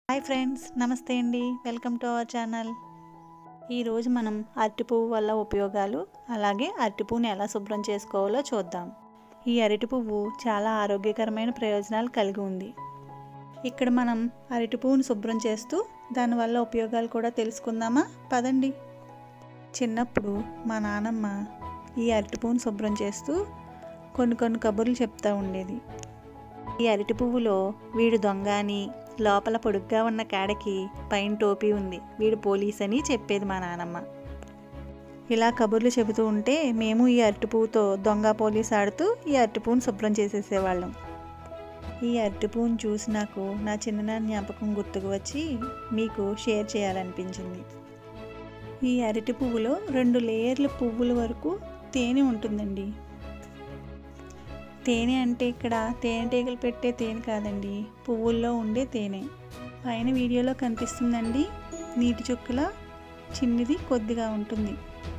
hi friends నమస్తే అండి welcome to our channel ఈరోజు మనం అరటి పువ్వు వల్ల ఉపయోగాలు అలాగే అరటి పువ్వుని ఎలా శుభ్రం చేసుకోవాలో చూద్దాం ఈ అరటి పువ్వు చాలా ఆరోగ్యకరమైన ప్రయోజనాలు కలిగి ఉంది ఇక్కడ మనం అరటి పువ్వుని శుభ్రం చేస్తూ దానివల్ల ఉపయోగాలు కూడా తెలుసుకుందామా పదండి చిన్నప్పుడు మా నానమ్మ ఈ అరటి పువ్వుని శుభ్రం చేస్తూ కొన్ని కొన్ని కబుర్లు చెప్తూ ఉండేది ఈ అరటి పువ్వులో వీడు దొంగ అని లోపల పొడుగ్గా ఉన్న కాడకి పైన టోపీ ఉంది వీడు పోలీస్ అని చెప్పేది మా నానమ్మ ఇలా కబుర్లు చెబుతూ ఉంటే మేము ఈ అరటి పువ్వుతో దొంగ పోలీస్ ఆడుతూ ఈ అరటి పువ్వును శుభ్రం చేసేసేవాళ్ళం ఈ అరటి పువ్వును చూసి నాకు నా చిన్ననాటి జ్ఞాపకం గుర్తుకు వచ్చి మీకు షేర్ చేయాలనిపించింది ఈ అరటి పువ్వులో రెండు లేయర్ల పువ్వుల వరకు తేనె ఉంటుందండి తేనె అంటే ఇక్కడ తేనెటీగలు పెట్టే తేనె కాదండి పువ్వుల్లో ఉండే తేనె పైన వీడియోలో కనిపిస్తుందండి నీటి చుక్కల చిన్నది కొద్దిగా ఉంటుంది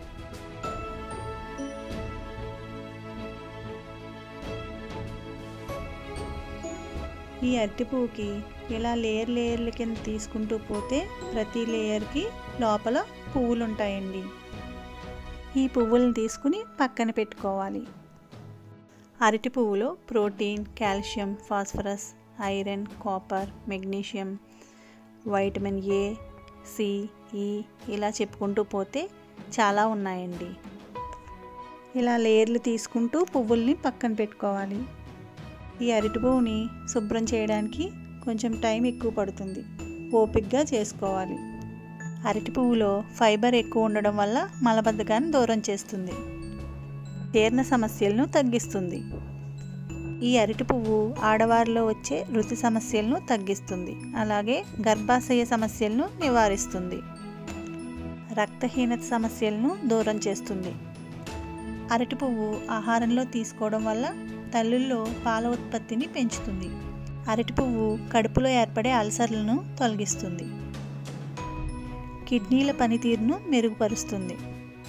ఈ అరటి పువ్వుకి ఇలా లేయర్ లేయర్ల కింద తీసుకుంటూ పోతే ప్రతి లేయర్కి లోపల పువ్వులు ఉంటాయండి ఈ పువ్వులను తీసుకుని పక్కన పెట్టుకోవాలి అరటి పువ్వులో protein calcium phosphorus iron copper magnesium vitamin A C E ఇలా చెప్పుకుంటూ పోతే చాలా ఉన్నాయండి ఇలా లేయర్లు తీసుకుంటూ పువ్వుల్ని పక్కన పెట్టుకోవాలి ఈ అరటి పువ్వుని శుభ్రం చేయడానికి కొంచెం టైం ఎక్కువ పడుతుంది ఓపిక్గా చేసుకోవాలి అరటి పువ్వులో ఫైబర్ ఎక్కువ ఉండడం వల్ల మలబద్ధకాన్ని దూరం చేస్తుంది జీర్ణ సమస్యలను తగ్గిస్తుంది ఈ అరటి పువ్వు ఆడవారిలో వచ్చే ఋతు సమస్యలను తగ్గిస్తుంది అలాగే గర్భాశయ సమస్యలను నివారిస్తుంది రక్తహీనత సమస్యలను దూరం చేస్తుంది అరటి పువ్వు ఆహారంలో తీసుకోవడం వల్ల తల్లుల్లో పాల ఉత్పత్తిని పెంచుతుంది అరటి పువ్వు కడుపులో ఏర్పడే అల్సర్లను తొలగిస్తుంది కిడ్నీల పనితీరును మెరుగుపరుస్తుంది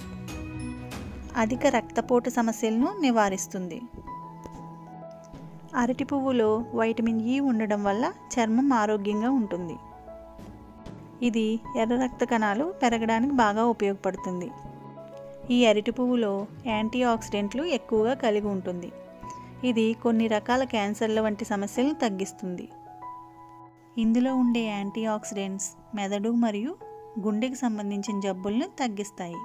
అధిక రక్తపోటు సమస్యలను నివారిస్తుంది అరటి పువ్వులో వైటమిన్ ఈ ఉండడం వల్ల చర్మం ఆరోగ్యంగా ఉంటుంది ఇది ఎర్ర రక్త కణాలు పెరగడానికి బాగా ఉపయోగపడుతుంది ఈ అరటి పువ్వులో యాంటీ ఆక్సిడెంట్లు ఎక్కువగా కలిగి ఉంటుంది ఇది కొన్ని రకాల క్యాన్సర్ల వంటి సమస్యలను తగ్గిస్తుంది ఇందులో ఉండే యాంటీ ఆక్సిడెంట్స్ మెదడు మరియు గుండెకి సంబంధించిన జబ్బులను తగ్గిస్తాయి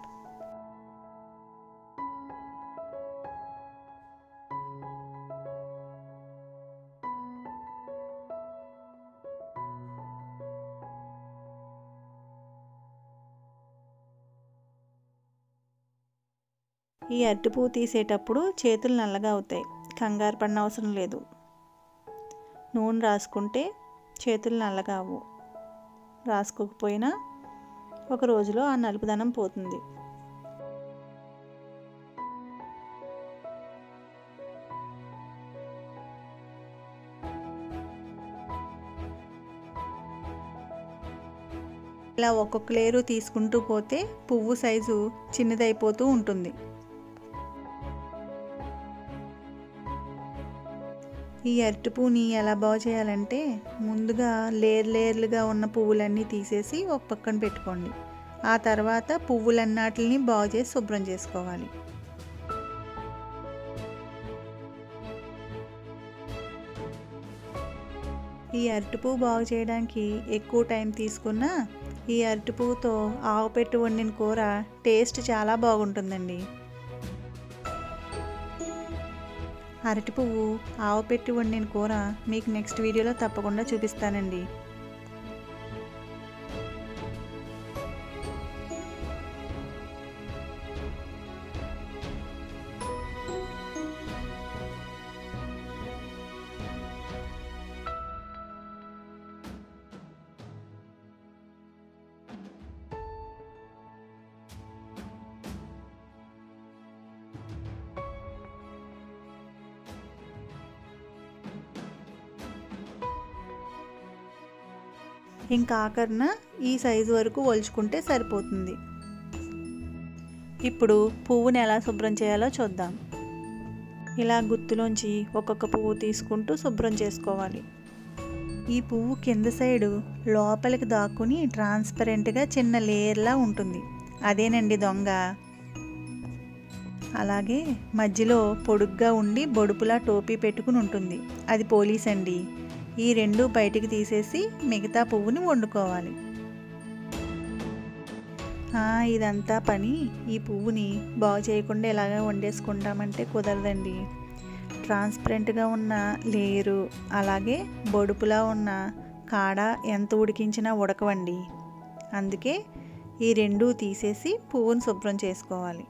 ఈ అరటిపువ్వు తీసేటప్పుడు చేతులు నల్లగా అవుతాయి కంగారు పడిన అవసరం లేదు నూనె రాసుకుంటే చేతులు నల్లగా అవ్వు రాసుకోకపోయినా ఒక రోజులో ఆ నలుపుదనం పోతుంది ఇలా ఒక్కొక్క లేరు తీసుకుంటూ పోతే పువ్వు సైజు చిన్నదైపోతూ ఉంటుంది ఈ అరటి పువ్వుని ఎలా బాగు చేయాలంటే ముందుగా లేయర్ లేయర్లుగా ఉన్న పువ్వులన్నీ తీసేసి ఒక పక్కన పెట్టుకోండి ఆ తర్వాత పువ్వులన్నాటిని బాగు చేసి శుభ్రం చేసుకోవాలి ఈ అరటి పువ్వు బాగు చేయడానికి ఎక్కువ టైం తీసుకున్నా ఈ అరటి పువ్వుతో ఆవు పెట్టి వండిన కూర టేస్ట్ చాలా బాగుంటుందండి అరటి పువ్వు ఆవు పెట్టి వండిన కూర మీకు నెక్స్ట్ వీడియోలో తప్పకుండా చూపిస్తానండి ఇంకా ఆఖరిన ఈ సైజు వరకు ఒలుచుకుంటే సరిపోతుంది ఇప్పుడు పువ్వుని ఎలా శుభ్రం చేయాలో చూద్దాం ఇలా గుత్తులోంచి ఒక్కొక్క పువ్వు తీసుకుంటూ శుభ్రం చేసుకోవాలి ఈ పువ్వు కింద సైడు లోపలికి దాక్కుని ట్రాన్స్పరెంట్గా చిన్న లేయర్లా ఉంటుంది అదేనండి దొంగ అలాగే మధ్యలో పొడుగ్గా ఉండి బొడుపులా టోపీ పెట్టుకుని ఉంటుంది అది పోలీస్ అండి ఈ రెండు బయటికి తీసేసి మిగతా పువ్వుని వండుకోవాలి ఆ, ఇదంతా పని ఈ పువ్వుని బాగు చేయకుండా ఇలాగే వండేసుకుంటామంటే కుదరదండి ట్రాన్స్పరెంట్గా ఉన్న లేయరు అలాగే బొడుపులా ఉన్న కాడ ఎంత ఉడికించినా ఉడకవండి అందుకే ఈ రెండు తీసేసి పువ్వును శుభ్రం చేసుకోవాలి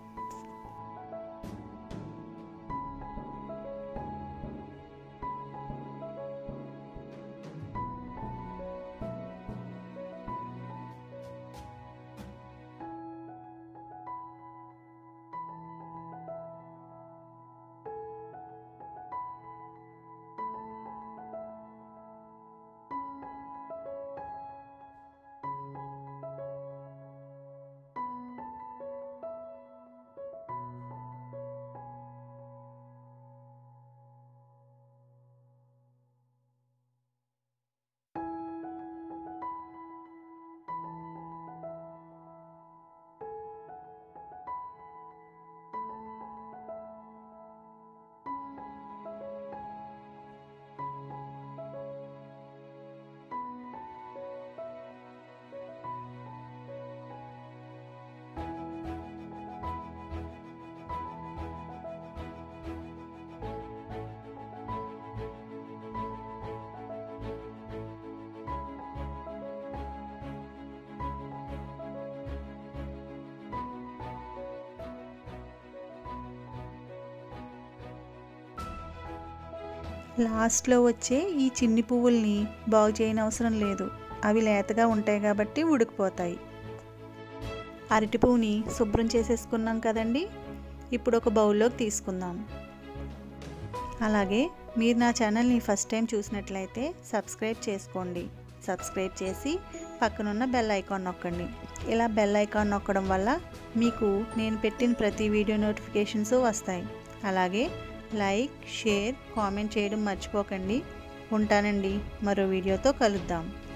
లాస్ట్లో వచ్చే ఈ చిన్ని పువ్వుల్ని బాగు చేయని అవసరం లేదు అవి లేతగా ఉంటాయి కాబట్టి ఉడికిపోతాయి అరటి పువ్వుని శుభ్రం చేసేసుకున్నాం కదండి ఇప్పుడు ఒక బౌల్లోకి తీసుకుందాం అలాగే మీరు నా ఛానల్ని ఫస్ట్ టైం చూసినట్లయితే సబ్స్క్రైబ్ చేసుకోండి సబ్స్క్రైబ్ చేసి పక్కనున్న బెల్ ఐకాన్ నొక్కండి ఇలా బెల్ ఐకాన్ నొక్కడం వల్ల మీకు నేను పెట్టిన ప్రతి వీడియో నోటిఫికేషన్స్ వస్తాయి అలాగే లైక్ షేర్ కామెంట్ చేయడం మర్చిపోకండి ఉంటానండి మరో వీడియోతో కలుద్దాం